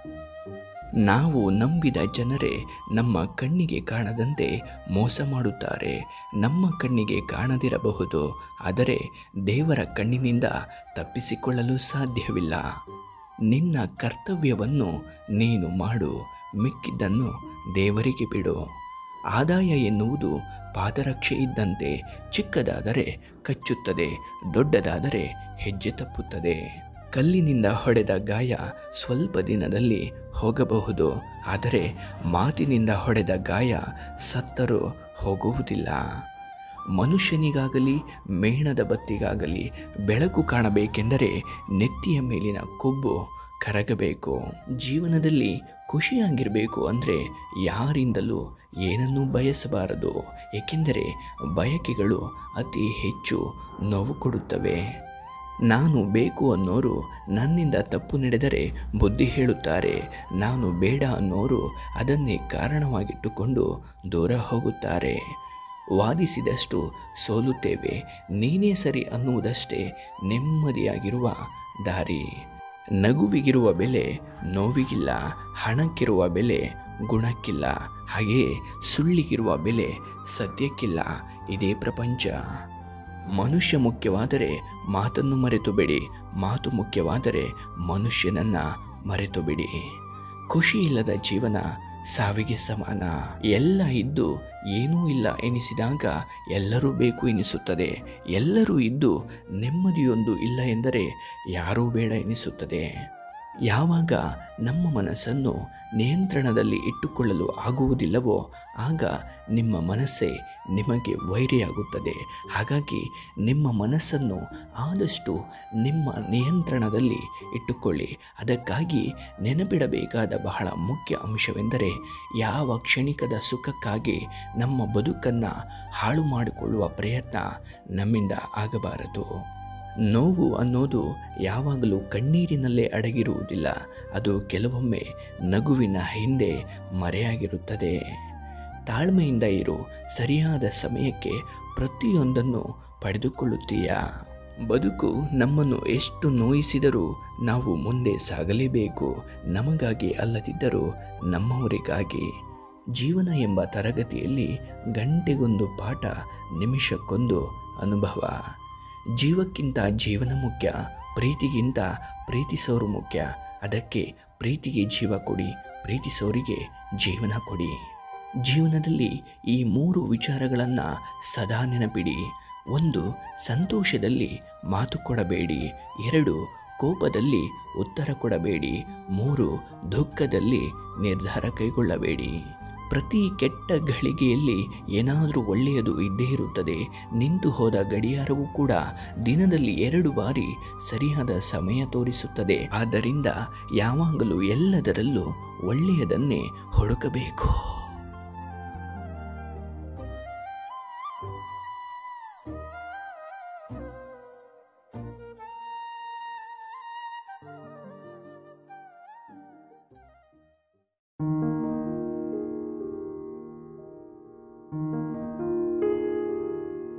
ನಾವು ನಂಬಿದ ಜನರೇ ನಮ್ಮ ಕಣ್ಣಿಗೆ ಕಾಣದಂತೆ ಮೋಸ ಮಾಡುತ್ತಾರೆ ನಮ್ಮ ಕಣ್ಣಿಗೆ ಕಾಣದಿರಬಹುದು ಆದರೆ ದೇವರ ಕಣ್ಣಿನಿಂದ ತಪ್ಪಿಸಿಕೊಳ್ಳಲು ಸಾಧ್ಯವಿಲ್ಲ ನಿನ್ನ ಕರ್ತವ್ಯವನ್ನು ನೀನು ಮಾಡು ಮಿಕ್ಕಿದ್ದನ್ನು ದೇವರಿಗೆ ಬಿಡು ಆದಾಯ ಎನ್ನುವುದು ಪಾದರಕ್ಷೆ ಇದ್ದಂತೆ ಚಿಕ್ಕದಾದರೆ ಕಚ್ಚುತ್ತದೆ ದೊಡ್ಡದಾದರೆ ಹೆಜ್ಜೆ ತಪ್ಪುತ್ತದೆ ಕಲ್ಲಿನಿಂದ ಹೊಡೆದ ಗಾಯ ಸ್ವಲ್ಪ ದಿನದಲ್ಲಿ ಹೋಗಬಹುದು ಆದರೆ ಮಾತಿನಿಂದ ಹೊಡೆದ ಗಾಯ ಸತ್ತರೂ ಹೋಗುವುದಿಲ್ಲ ಮನುಷ್ಯನಿಗಾಗಲಿ ಮೇಣದ ಬತ್ತಿಗಾಗಲಿ ಬೆಳಕು ಕಾಣಬೇಕೆಂದರೆ ನೆತ್ತಿಯ ಮೇಲಿನ ಕೊಬ್ಬು ಕರಗಬೇಕು ಜೀವನದಲ್ಲಿ ಖುಷಿಯಾಗಿರಬೇಕು ಅಂದರೆ ಯಾರಿಂದಲೂ ಏನನ್ನೂ ಬಯಸಬಾರದು ಏಕೆಂದರೆ ಬಯಕೆಗಳು ಅತಿ ಹೆಚ್ಚು ನೋವು ಕೊಡುತ್ತವೆ ನಾನು ಬೇಕು ಅನ್ನೋರು ನನ್ನಿಂದ ತಪ್ಪು ನಡೆದರೆ ಬುದ್ಧಿ ಹೇಳುತ್ತಾರೆ ನಾನು ಬೇಡ ಅನ್ನೋರು ಅದನ್ನೇ ಕಾರಣವಾಗಿಟ್ಟುಕೊಂಡು ದೂರ ಹೋಗುತ್ತಾರೆ ವಾದಿಸಿದಷ್ಟು ಸೋಲುತ್ತೇವೆ ನೀನೇ ಸರಿ ಅನ್ನುವುದಷ್ಟೇ ನೆಮ್ಮದಿಯಾಗಿರುವ ದಾರಿ ನಗುವಿಗಿರುವ ಬೆಲೆ ನೋವಿಗಿಲ್ಲ ಹಣಕ್ಕಿರುವ ಬೆಲೆ ಗುಣಕ್ಕಿಲ್ಲ ಹಾಗೆಯೇ ಸುಳ್ಳಿಗಿರುವ ಬೆಲೆ ಸತ್ಯಕ್ಕಿಲ್ಲ ಇದೇ ಪ್ರಪಂಚ ಮನುಷ್ಯ ಮುಖ್ಯವಾದರೆ ಮಾತನ್ನು ಮರೆತು ಬಿಡಿ ಮಾತು ಮುಖ್ಯವಾದರೆ ಮನುಷ್ಯನನ್ನ ಮರೆತು ಬಿಡಿ ಖುಷಿ ಇಲ್ಲದ ಜೀವನ ಸಾವಿಗೆ ಸಮಾನ ಎಲ್ಲ ಇದ್ದು ಏನೂ ಇಲ್ಲ ಎನಿಸಿದಾಗ ಎಲ್ಲರೂ ಬೇಕು ಎನಿಸುತ್ತದೆ ಎಲ್ಲರೂ ಇದ್ದು ನೆಮ್ಮದಿಯೊಂದು ಇಲ್ಲ ಎಂದರೆ ಯಾರೂ ಬೇಡ ಎನಿಸುತ್ತದೆ ಯಾವಾಗ ನಮ್ಮ ಮನಸ್ಸನ್ನು ನಿಯಂತ್ರಣದಲ್ಲಿ ಇಟ್ಟುಕೊಳ್ಳಲು ಆಗುವುದಿಲ್ಲವೋ ಆಗ ನಿಮ್ಮ ಮನಸ್ಸೇ ನಿಮಗೆ ವೈರಿಯಾಗುತ್ತದೆ ಹಾಗಾಗಿ ನಿಮ್ಮ ಮನಸ್ಸನ್ನು ಆದಷ್ಟು ನಿಮ್ಮ ನಿಯಂತ್ರಣದಲ್ಲಿ ಇಟ್ಟುಕೊಳ್ಳಿ ಅದಕ್ಕಾಗಿ ನೆನಪಿಡಬೇಕಾದ ಬಹಳ ಮುಖ್ಯ ಅಂಶವೆಂದರೆ ಯಾವ ಕ್ಷಣಿಕದ ಸುಖಕ್ಕಾಗಿ ನಮ್ಮ ಬದುಕನ್ನು ಹಾಳು ಮಾಡಿಕೊಳ್ಳುವ ಪ್ರಯತ್ನ ನಮ್ಮಿಂದ ಆಗಬಾರದು ನೋವು ಅನ್ನೋದು ಯಾವಾಗಲೂ ಕಣ್ಣೀರಿನಲ್ಲೇ ಅಡಗಿರುವುದಿಲ್ಲ ಅದು ಕೆಲವೊಮ್ಮೆ ನಗುವಿನ ಹಿಂದೆ ಮರೆಯಾಗಿರುತ್ತದೆ ತಾಳ್ಮೆಯಿಂದ ಇರು ಸರಿಯಾದ ಸಮಯಕ್ಕೆ ಪ್ರತಿಯೊಂದನ್ನು ಪಡೆದುಕೊಳ್ಳುತ್ತೀಯ ಬದುಕು ನಮ್ಮನ್ನು ಎಷ್ಟು ನೋಯಿಸಿದರೂ ನಾವು ಮುಂದೆ ಸಾಗಲೇಬೇಕು ನಮಗಾಗಿ ಅಲ್ಲದಿದ್ದರೂ ನಮ್ಮವರಿಗಾಗಿ ಜೀವನ ಎಂಬ ತರಗತಿಯಲ್ಲಿ ಗಂಟೆಗೊಂದು ಪಾಠ ನಿಮಿಷಕ್ಕೊಂದು ಅನುಭವ ಜೀವಕ್ಕಿಂತ ಜೀವನ ಮುಖ್ಯ ಪ್ರೀತಿಗಿಂತ ಪ್ರೀತಿಸೋರು ಮುಖ್ಯ ಅದಕ್ಕೆ ಪ್ರೀತಿಗೆ ಜೀವ ಕೊಡಿ ಪ್ರೀತಿಸೋರಿಗೆ ಜೀವನ ಕೊಡಿ ಜೀವನದಲ್ಲಿ ಈ ಮೂರು ವಿಚಾರಗಳನ್ನು ಸದಾ ನೆನಪಿಡಿ ಒಂದು ಸಂತೋಷದಲ್ಲಿ ಮಾತು ಕೊಡಬೇಡಿ ಎರಡು ಕೋಪದಲ್ಲಿ ಉತ್ತರ ಕೊಡಬೇಡಿ ಮೂರು ದುಃಖದಲ್ಲಿ ನಿರ್ಧಾರ ಕೈಗೊಳ್ಳಬೇಡಿ ಪ್ರತಿ ಕೆಟ್ಟ ಘಳಿಗೆಯಲ್ಲಿ ಏನಾದರೂ ಒಳ್ಳೆಯದು ಇದ್ದೇ ಇರುತ್ತದೆ ನಿಂತು ಹೋದ ಗಡಿಯಾರವೂ ಕೂಡ ದಿನದಲ್ಲಿ ಎರಡು ಬಾರಿ ಸರಿಯಾದ ಸಮಯ ತೋರಿಸುತ್ತದೆ ಆದ್ದರಿಂದ ಯಾವಾಗಲೂ ಎಲ್ಲದರಲ್ಲೂ ಒಳ್ಳೆಯದನ್ನೇ ಹುಡುಕಬೇಕು